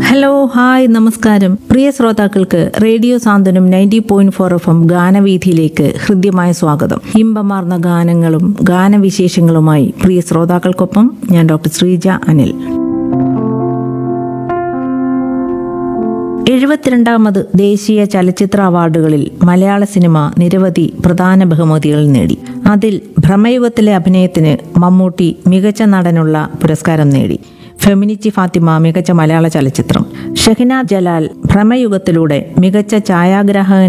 hello hi നമസ്കാരം പ്രിയ ശ്രോതാക്കൾക്ക് radio Santhwanam ninety point four F M ഗാനവീഥിയിലേക്ക് ഹൃദ്യമായ സ്വാഗതം ഇമ്പമാർന്ന ഗാനങ്ങളും ഗാനവിശേഷങ്ങളുമായി പ്രിയ ശ്രോതാക്കൾക്കൊപ്പം ഞാൻ ഡോക്ടർ ശ്രീജ അനിൽ എഴുപത്തിരണ്ടാമത് ദേശീയ ചലച്ചിത്ര അവാർഡുകളിൽ മലയാള സിനിമ നിരവധി പ്രധാന ബഹുമതികൾ നേടി അതിൽ ഭ്രമയുഗത്തിലെ അഭിനയത്തിന് മമ്മൂട്ടി മികച്ച നടനുള്ള പുരസ്കാരം നേടി ഫെമിനിച്ചി ഫാത്തിമ മികച്ച മലയാള ചലച്ചിത്രം ഷഹിന ജലാൽ ഭ്രമയുഗത്തിലൂടെ മികച്ച ഛായാഗ്രാഹകൻ